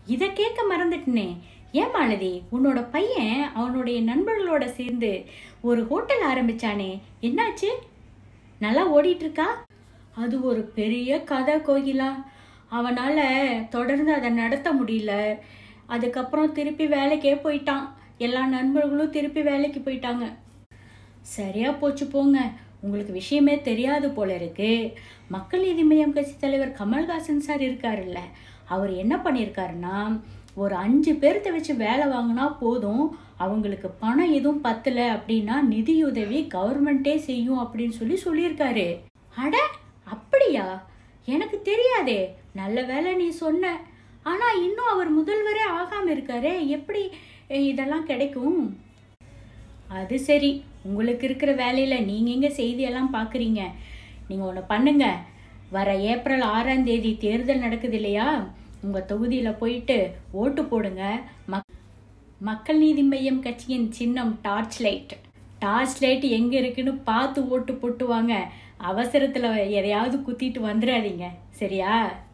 இதை கேட்க மறந்துட்டனே ஏன் மாலதி உன்னோட பையன் அவனுடைய நண்பர்களோட சேர்ந்து ஒரு ஹோட்டல் ஆரம்பிச்சானே என்னாச்சு நல்லா ஓடிட்டு இருக்கா அது ஒரு பெரிய கதை கோகிலா அவனால் தொடர்ந்து அதை நடத்த முடியல அதுக்கப்புறம் திருப்பி வேலைக்கே போயிட்டான் எல்லா நண்பர்களும் திருப்பி வேலைக்கு போயிட்டாங்க சரியா போச்சு போங்க உங்களுக்கு விஷயமே தெரியாது போல இருக்கு மக்கள் நீதி மய்யம் கட்சி தலைவர் கமல்ஹாசன் சார் இருக்காருல்ல அவர் என்ன பண்ணியிருக்காருன்னா ஒரு அஞ்சு பேர்த்த வச்சு வேலை வாங்கினா போதும் அவங்களுக்கு பணம் எதுவும் பத்தல அப்படின்னா நிதியுதவி கவர்மெண்ட்டே செய்யும் அப்படின்னு சொல்லி சொல்லியிருக்காரு அட அப்படியா எனக்கு தெரியாதே நல்ல வேலை நீ சொன்ன ஆனா இன்னும் அவர் முதல்வரே ஆகாம இருக்காரே எப்படி அஹ், இதெல்லாம் கிடைக்கும் அது சரி உங்களுக்கு இருக்கிற வேலையில் நீங்கள் எங்கே செய்தியெல்லாம் பார்க்குறீங்க நீங்கள் ஒன்று பண்ணுங்க வர ஏப்ரல் ஆறாம் தேதி தேர்தல் நடக்குது இல்லையா உங்கள் தொகுதியில் போயிட்டு ஓட்டு போடுங்க மக் மக்கள் நீதி மையம் கட்சியின் சின்னம் டார்ச் லைட் டார்ச் லைட் எங்கே இருக்குன்னு பார்த்து ஓட்டு போட்டு வாங்க அவசரத்தில் எதையாவது குத்திட்டு வந்துடாதீங்க சரியா